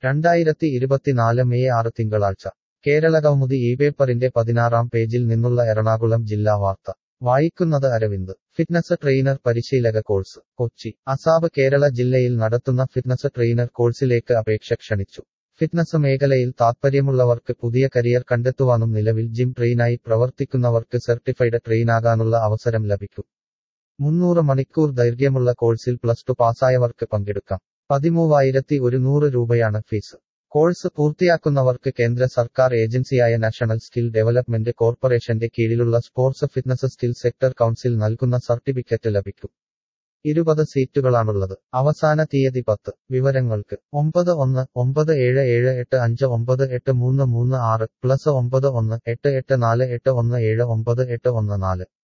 രണ്ടായിരത്തി ഇരുപത്തിനാല് മെയ് ആറ് തിങ്കളാഴ്ച കേരളകൗമുദി ഈ പേപ്പറിന്റെ പതിനാറാം പേജിൽ നിന്നുള്ള എറണാകുളം ജില്ലാ വാർത്ത വായിക്കുന്നത് അരവിന്ദ് ഫിറ്റ്നസ് ട്രെയിനർ പരിശീലക കോഴ്സ് കൊച്ചി അസാബ് കേരള ജില്ലയിൽ നടത്തുന്ന ഫിറ്റ്നസ് ട്രെയിനർ കോഴ്സിലേക്ക് അപേക്ഷ ക്ഷണിച്ചു ഫിറ്റ്നസ് മേഖലയിൽ താത്പര്യമുള്ളവർക്ക് പുതിയ കരിയർ കണ്ടെത്തുവാനും നിലവിൽ ജിം ട്രെയിനായി പ്രവർത്തിക്കുന്നവർക്ക് സർട്ടിഫൈഡ് ട്രെയിനാകാനുള്ള അവസരം ലഭിക്കും മുന്നൂറ് മണിക്കൂർ ദൈർഘ്യമുള്ള കോഴ്സിൽ പ്ലസ് ടു പാസ്സായവർക്ക് പങ്കെടുക്കാം പതിമൂവായിരത്തി ഒരുന്നൂറ് രൂപയാണ് ഫീസ് കോഴ്സ് പൂർത്തിയാക്കുന്നവർക്ക് കേന്ദ്ര സർക്കാർ ഏജൻസിയായ നാഷണൽ സ്കിൽ ഡെവലപ്മെന്റ് കോർപ്പറേഷന്റെ കീഴിലുള്ള sports fitness skill sector council നൽകുന്ന സർട്ടിഫിക്കറ്റ് ലഭിക്കും ഇരുപത് സീറ്റുകളാണുള്ളത് അവസാന തീയതി പത്ത് വിവരങ്ങൾക്ക് ഒമ്പത് ഒന്ന് ഒമ്പത് ഏഴ് ഏഴ് എട്ട് അഞ്ച് ഒമ്പത് എട്ട് മൂന്ന് മൂന്ന് ആറ് പ്ലസ് ഒമ്പത് ഒന്ന് എട്ട് എട്ട് നാല് എട്ട് ഒന്ന് ഏഴ് ഒമ്പത് എട്ട് ഒന്ന് നാല്